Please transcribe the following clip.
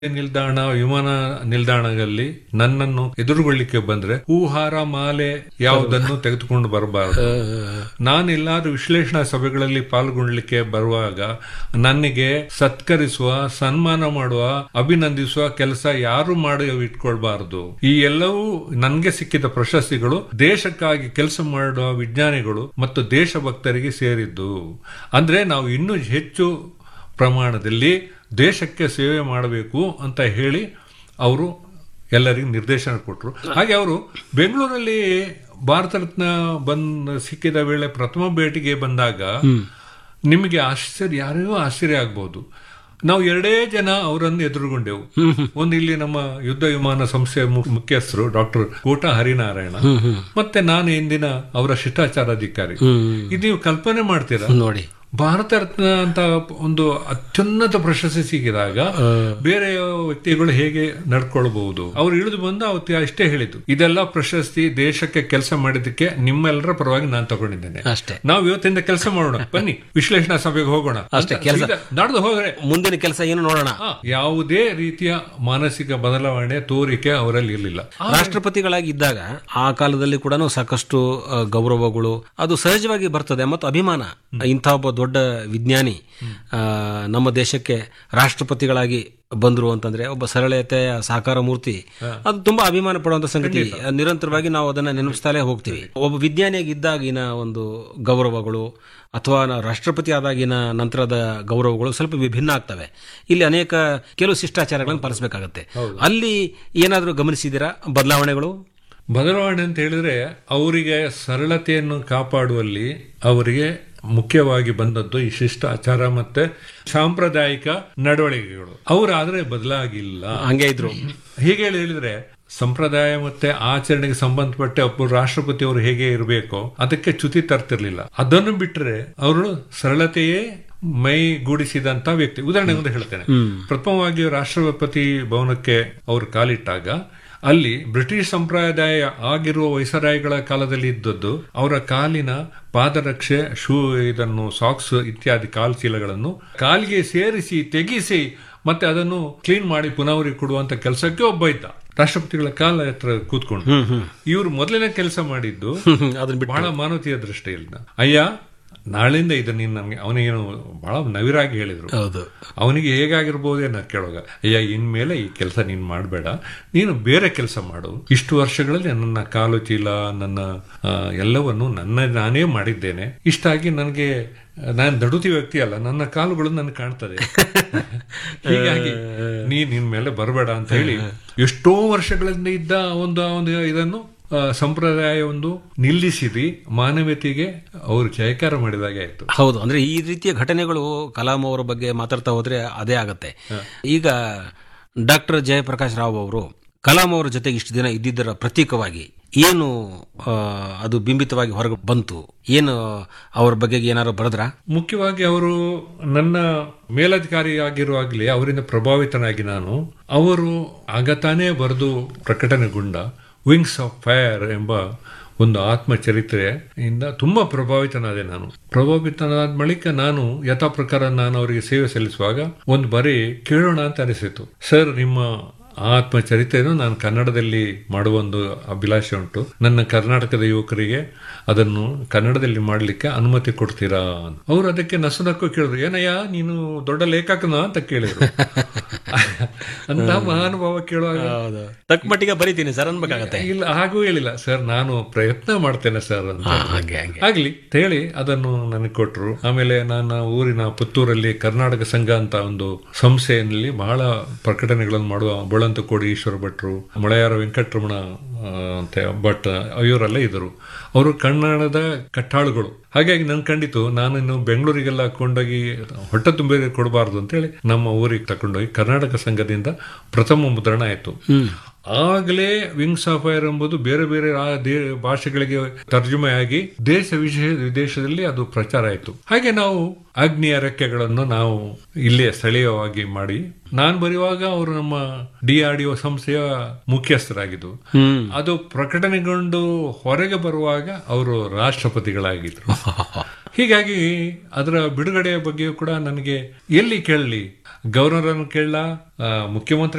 ನಿಲ್ದಾಣ ವಿಮಾನ ನಿಲ್ದಾಣದಲ್ಲಿ ನನ್ನನ್ನು ಎದುರುಗೊಳ್ಳಿಕ್ಕೆ ಬಂದ್ರೆ ಹೂಹಾರ ಮಾಲೆ ಯಾವುದನ್ನು ತೆಗೆದುಕೊಂಡು ಬರಬಾರದು ನಾನೆಲ್ಲಾದ್ರೂ ವಿಶ್ಲೇಷಣಾ ಸಭೆಗಳಲ್ಲಿ ಪಾಲ್ಗೊಳ್ಳಿಕ್ಕೆ ಬರುವಾಗ ನನಗೆ ಸತ್ಕರಿಸುವ ಸನ್ಮಾನ ಮಾಡುವ ಅಭಿನಂದಿಸುವ ಕೆಲಸ ಯಾರು ಮಾಡಿ ಇಟ್ಕೊಳ್ಬಾರದು ಈ ಎಲ್ಲವೂ ನನಗೆ ಸಿಕ್ಕಿದ ಪ್ರಶಸ್ತಿಗಳು ದೇಶಕ್ಕಾಗಿ ಕೆಲಸ ಮಾಡುವ ವಿಜ್ಞಾನಿಗಳು ಮತ್ತು ದೇಶಭಕ್ತರಿಗೆ ಸೇರಿದ್ದು ಅಂದ್ರೆ ನಾವು ಇನ್ನೂ ಹೆಚ್ಚು ಪ್ರಮಾಣದಲ್ಲಿ ದೇಶಕ್ಕೆ ಸೇವೆ ಮಾಡಬೇಕು ಅಂತ ಹೇಳಿ ಅವರು ಎಲ್ಲರಿಗೂ ನಿರ್ದೇಶನ ಕೊಟ್ಟರು ಹಾಗೆ ಅವರು ಬೆಂಗಳೂರಲ್ಲಿ ಭಾರತ ರತ್ನ ಬಂದ್ ಸಿಕ್ಕಿದ ವೇಳೆ ಪ್ರಥಮ ಭೇಟಿಗೆ ಬಂದಾಗ ನಿಮಗೆ ಆಶ್ಚರ್ಯ ಯಾರಿಗೂ ಆಶ್ಚರ್ಯ ಆಗ್ಬಹುದು ನಾವು ಎರಡೇ ಜನ ಅವರನ್ನು ಎದುರುಗೊಂಡೆವು ಒಂದು ಇಲ್ಲಿ ನಮ್ಮ ಯುದ್ಧ ವಿಮಾನ ಸಂಸ್ಥೆಯ ಮು- ಮುಖ್ಯಸ್ಥರು ಡಾಕ್ಟರ್ ಕೋಟ ಹರಿನಾರಾಯಣ ಮತ್ತೆ ನಾನು ಇಂದಿನ ಅವರ ಶಿಷ್ಟಾಚಾರಾಧಿಕಾರಿ ಇದು ನೀವು ಕಲ್ಪನೆ ಮಾಡ್ತೀರಾ ನೋಡಿ ಭಾರತ ರತ್ನ ಅಂತ ಒಂದು ಅತ್ಯುನ್ನತ ಪ್ರಶಸ್ತಿ ಸಿಕ್ಕಿದಾಗ ಬೇರೆ ವ್ಯಕ್ತಿಗಳು ಹೇಗೆ ನಡ್ಕೊಳ್ಬಹುದು ಅವ್ರು ಇಳಿದು ಬಂದು ಅವತ್ತು ಅಷ್ಟೇ ಹೇಳಿದ್ದು ಇದೆಲ್ಲ ಪ್ರಶಸ್ತಿ ದೇಶಕ್ಕೆ ಕೆಲಸ ಮಾಡಿದ್ದಕ್ಕೆ ನಿಮ್ಮೆಲ್ಲರ ಪರವಾಗಿ ನಾನು ತಗೊಂಡಿದ್ದೇನೆ ಅಷ್ಟೇ ನಾವು ಇವತ್ತಿಂದ ಕೆಲಸ ಮಾಡೋಣ ಬನ್ನಿ ವಿಶ್ಲೇಷಣಾ ಸಭೆಗೆ ಹೋಗೋಣ ಅಷ್ಟೇ, ಕೆಲ್ಸ. ನಡೆದು ಹೋದ್ರೆ ಮುಂದಿನ ಕೆಲಸ ಏನು ನೋಡೋಣ ಆ, ಯಾವುದೇ ರೀತಿಯ ಮಾನಸಿಕ ಬದಲಾವಣೆ ತೋರಿಕೆ ಅವರಲ್ಲಿ ಇರಲಿಲ್ಲ ರಾಷ್ಟ್ರಪತಿಗಳಾಗಿ ಇದ್ದಾಗ ಆ ಕಾಲದಲ್ಲಿ ಕೂಡ ಸಾಕಷ್ಟು ಆ, ಗೌರವಗಳು ಅದು ಸಹಜವಾಗಿ ಬರ್ತದೆ ಮತ್ತು ಅಭಿಮಾನ ಇಂಥ ಒಬ್ಬ ದೊಡ್ಡ ವಿಜ್ಞಾನಿ ಆ, ನಮ್ಮ ದೇಶಕ್ಕೆ ರಾಷ್ಟ್ರಪತಿಗಳಾಗಿ ಬಂದ್ರು ಅಂತಂದ್ರೆ ಒಬ್ಬ ಸರಳತೆಯ ಸಾಕಾರ ಮೂರ್ತಿ ಅದು ತುಂಬಾ ಅಭಿಮಾನ ಪಡುವಂತ ಸಂಗತಿ ನಿರಂತರವಾಗಿ ನಾವು ಅದನ್ನ ನೆನಪಿಸ್ತಾಲೇ ಹೋಗ್ತೀವಿ ಒಬ್ಬ ವಿಜ್ಞಾನಿಯಾಗಿ ಇದ್ದಾಗಿನ ಒಂದು ಗೌರವಗಳು ಅಥವಾ ನಾವು ರಾಷ್ಟ್ರಪತಿ ಆದಾಗಿನ ನಂತರದ ಗೌರವಗಳು ಸ್ವಲ್ಪ ವಿಭಿನ್ನ ಆಗ್ತವೆ ಇಲ್ಲಿ ಅನೇಕ ಕೆಲವು ಶಿಷ್ಟಾಚಾರಗಳನ್ನು ಪಾಲಿಸಬೇಕಾಗತ್ತೆ ಅಲ್ಲಿ ಏನಾದರೂ ಗಮನಿಸಿದ್ದೀರಾ ಬದಲಾವಣೆಗಳು ಬದಲಾವಣೆ ಅಂತ ಹೇಳಿದ್ರೆ ಅವರಿಗೆ ಸರಳತೆಯನ್ನು ಕಾಪಾಡುವಲ್ಲಿ ಅವರಿಗೆ ಮುಖ್ಯವಾಗಿ ಬಂದದ್ದು ಈ ಶಿಷ್ಟಾಚಾರ ಮತ್ತೆ ಸಾಂಪ್ರದಾಯಿಕ ನಡವಳಿಕೆಗಳು ಅವರಾದ್ರೆ ಬದಲಾಗಿಲ್ಲ ಹಂಗೆ ಇದ್ರು ಹೀಗೆ ಹೇಳಿದ್ರೆ ಸಂಪ್ರದಾಯ ಮತ್ತೆ ಆಚರಣೆಗೆ ಸಂಬಂಧಪಟ್ಟ ಒಬ್ಬ ರಾಷ್ಟ್ರಪತಿ ಅವರು ಹೇಗೆ ಇರಬೇಕೋ ಅದಕ್ಕೆ ಚ್ಯುತಿ ತರ್ತಿರ್ಲಿಲ್ಲ ಅದನ್ನು ಬಿಟ್ಟರೆ ಅವರು ಸರಳತೆಯೇ ಮೈಗೂಡಿಸಿದಂತ ವ್ಯಕ್ತಿ ಉದಾಹರಣೆಗೆ ಒಂದು ಹೇಳ್ತೇನೆ ಪ್ರಥಮವಾಗಿ ರಾಷ್ಟ್ರಪತಿ ಭವನಕ್ಕೆ ಅವರು ಕಾಲಿಟ್ಟಾಗ ಅಲ್ಲಿ ಬ್ರಿಟಿಷ್ ಸಂಪ್ರದಾಯ ಆಗಿರುವ ವೈಸರಾಯಿಗಳ ಕಾಲದಲ್ಲಿ ಇದ್ದದ್ದು ಅವರ ಕಾಲಿನ ಪಾದರಕ್ಷೆ ಶೂ ಇದನ್ನು ಸಾಕ್ಸ್ ಇತ್ಯಾದಿ ಕಾಲ್ ಚೀಲಗಳನ್ನು ಕಾಲಿಗೆ ಸೇರಿಸಿ ತೆಗಿಸಿ ಮತ್ತೆ ಅದನ್ನು ಕ್ಲೀನ್ ಮಾಡಿ ಪುನಃ ಅವರಿಗೆ ಕೊಡುವಂತ ಕೆಲಸಕ್ಕೆ ಒಬ್ಬ ಇದ್ದ ರಾಷ್ಟ್ರಪತಿಗಳ ಕಾಲ ಹತ್ರ ಕೂತ್ಕೊಂಡು ಇವರು ಮೊದಲನೇ ಕೆಲಸ ಮಾಡಿದ್ದು ಅದನ್ನ ಬಿಟ್ಟು ಬಹಳ ಮಾನವೀಯ ದೃಷ್ಟಿಯಿಂದ ಅಯ್ಯ ನಾಳಿಂದ ಇದು ನೀನು ನಮ್ಗೆ ಅವನಿಗೇನು ಬಹಳ ನವಿರಾಗಿ ಹೇಳಿದ್ರು ಹೌದು ಅವನಿಗೆ ಹೇಗಾಗಿರ್ಬೋದೇನೋ ಕೇಳುವಾಗ ಅಯ್ಯ ಇನ್ಮೇಲೆ ಈ ಕೆಲಸ ನೀನು ಮಾಡಬೇಡ ನೀನು ಬೇರೆ ಕೆಲಸ ಮಾಡು ಇಷ್ಟು ವರ್ಷಗಳಲ್ಲಿ ನನ್ನ ಕಾಲು ಚೀಲ ನನ್ನ ಆ, ಎಲ್ಲವನ್ನು ನನ್ನ ನಾನೇ ಮಾಡಿದ್ದೇನೆ ಇಷ್ಟಾಗಿ ನನಗೆ ನಾನು ದಡುತಿ ವ್ಯಕ್ತಿ ಅಲ್ಲ ನನ್ನ ಕಾಲುಗಳು ನನಗೆ ಕಾಣ್ತದೆ ಹೀಗಾಗಿ ನೀ ನಿನ್ ಮೇಲೆ ಬರಬೇಡ ಅಂತ ಹೇಳಿ ಎಷ್ಟೋ ವರ್ಷಗಳಿಂದ ಇದ್ದ ಒಂದು ಒಂದು ಇದನ್ನು ಆ, ಸಂಪ್ರದಾಯ ಒಂದು ನಿಲ್ಲಿಸಿದಿ ಮಾನವೀಯತೆಗೆ ಅವರು ಜಯಕಾರ ಮಾಡಿದಾಗೆ ಆಯ್ತು ಹೌದು ಅಂದ್ರೆ ಈ ರೀತಿಯ ಘಟನೆಗಳು ಕಲಾಂ ಅವರ ಬಗ್ಗೆ ಮಾತಾಡ್ತಾ ಹೋದ್ರೆ ಅದೇ ಆಗತ್ತೆ ಈಗ ಡಾಕ್ಟರ್ ಜಯಪ್ರಕಾಶ್ ರಾವ್ ಅವರು ಕಲಾಂ ಅವರ ಜೊತೆಗೆ ಇಷ್ಟು ದಿನ ಇದ್ದಿದ್ದರ ಪ್ರತೀಕವಾಗಿ ಏನು ಆ, ಅದು ಬಿಂಬಿತವಾಗಿ ಹೊರಗೆ ಬಂತು ಏನು ಅವ್ರ ಬಗ್ಗೆ ಏನಾದ್ರು ಬರೆದ್ರ ಮುಖ್ಯವಾಗಿ ಅವರು ನನ್ನ ಮೇಲಧಿಕಾರಿಯಾಗಿರುವಾಗಲೇ ಅವರಿಂದ ಪ್ರಭಾವಿತನಾಗಿ ನಾನು ಅವರು ಆಗತಾನೇ ಬರೆದು ಪ್ರಕಟಣೆಗೊಂಡ ವಿಂಗ್ಸ್ ಆಫ್ ಫೈರ್ ಎಂಬ ಒಂದು ಆತ್ಮಚರಿತ್ರೆಯಿಂದ ತುಂಬಾ ಪ್ರಭಾವಿತನಾದೆ ನಾನು ಪ್ರಭಾವಿತನಾದ ಬಳಿಕ ನಾನು ಯಥಾ ಪ್ರಕಾರ ನಾನು ಅವರಿಗೆ ಸೇವೆ ಸಲ್ಲಿಸುವಾಗ ಒಂದು ಬಾರಿ ಕೇಳೋಣ ಅಂತ ಅನಿಸಿತು ಸರ್ ನಿಮ್ಮ ಆತ್ಮಚರಿತ್ರೆಯನ್ನು ನಾನು ಕನ್ನಡದಲ್ಲಿ ಮಾಡುವ ಒಂದು ಅಭಿಲಾಷೆ ಉಂಟು ನನ್ನ ಕರ್ನಾಟಕದ ಯುವಕರಿಗೆ ಅದನ್ನು ಕನ್ನಡದಲ್ಲಿ ಮಾಡಲಿಕ್ಕೆ ಅನುಮತಿ ಕೊಡ್ತೀರಾ ಅಂತ. ಅವ್ರು ಅದಕ್ಕೆ ನಸುನಕ್ಕು ಕೇಳಿದ್ರು ಏನಯ್ಯ ನೀನು ದೊಡ್ಡ ಲೇಖಕನ ಅಂತ ಕೇಳಿದ್ರು ಅಂತ ಮಹಾನುಭಾವ ಕೇಳುವಾಗ ತಕ್ಕ ಮಟ್ಟಿಗೆ ಬರಿತೀನಿ ಸರ್ ಅನ್ಬೇಕಾಗತ್ತೆ ಇಲ್ಲ ಹಾಗೂ ಹೇಳಿಲ್ಲ ಸರ್ ನಾನು ಪ್ರಯತ್ನ ಮಾಡ್ತೇನೆ ಸರ್ ಅಂತ ಹಾಗೆ ಹಾಗೆ ಆಗ್ಲಿ ಅಂತ ಹೇಳಿ ಅದನ್ನು ನನಗೆ ಕೊಟ್ರು ಆಮೇಲೆ ನನ್ನ ಊರಿನ ಪುತ್ತೂರಲ್ಲಿ ಕರ್ನಾಟಕ ಸಂಘ ಅಂತ ಒಂದು ಸಂಸ್ಥೆಯಲ್ಲಿ ಬಹಳ ಪ್ರಕಟಣೆಗಳನ್ನು ಮಾಡುವ ಬೋಳಂತ ಕೋಡಿ ಈಶ್ವರ ಭಟ್ರು ಮೊಳೆಯಾರ ವೆಂಕಟರಮಣ ಆ, ಅಂತ ಭಟ್ ಇವರೆಲ್ಲ ಇದ್ದರು ಅವರು ಕನ್ನಡದ ಕಟ್ಟಾಳುಗಳು ಹಾಗಾಗಿ ನನ್ ಕಂಡಿತು ನಾನು ಇನ್ನು ಬೆಂಗಳೂರಿಗೆಲ್ಲ ಕೊಂಡೋಗಿ ಹೊಟ್ಟೆ ತುಂಬಿ ಕೊಡಬಾರ್ದು ಅಂತೇಳಿ ನಮ್ಮ ಊರಿಗೆ ತಕೊಂಡೋಗಿ ಕರ್ನಾಟಕ ಸಂಘದಿಂದ ಪ್ರಥಮ ಮುದ್ರಣ ಆಯ್ತು ಆಗಲೇ ವಿಂಗ್ಸ್ ಆಫ್ ಫೈರ್ ಎಂಬುದು ಬೇರೆ ಬೇರೆ ಆ ದೇ- ಭಾಷೆಗಳಿಗೆ ತರ್ಜುಮೆಯಾಗಿ ದೇಶ ವಿಶೇಷ ವಿದೇಶದಲ್ಲಿ ಅದು ಪ್ರಚಾರ ಆಯಿತು ಹಾಗೆ ನಾವು ಅಗ್ನಿಯ ರೆಕ್ಕೆಗಳನ್ನು ನಾವು ಇಲ್ಲೇ ಸ್ಥಳೀಯವಾಗಿ ಮಾಡಿ ನಾನು ಬರೆಯುವಾಗ ಅವರು ನಮ್ಮ ಡಿಆರ್ಡಿಒ ಸಂಸ್ಥೆಯ ಮುಖ್ಯಸ್ಥರಾಗಿದ್ದು ಹ್ಮ್ ಅದು ಪ್ರಕಟಣೆಗೊಂಡು ಹೊರಗೆ ಬರುವಾಗ ಅವರು ರಾಷ್ಟ್ರಪತಿಗಳಾಗಿದ್ರು ಹೀಗಾಗಿ ಅದರ ಬಿಡುಗಡೆಯ ಬಗ್ಗೆಯೂ ಕೂಡ ನನಗೆ ಎಲ್ಲಿ ಕೇಳಲಿ ಗವರ್ನರ್ ಅನ್ನು ಕೇಳಲ್ಲ ಮುಖ್ಯಮಂತ್ರಿ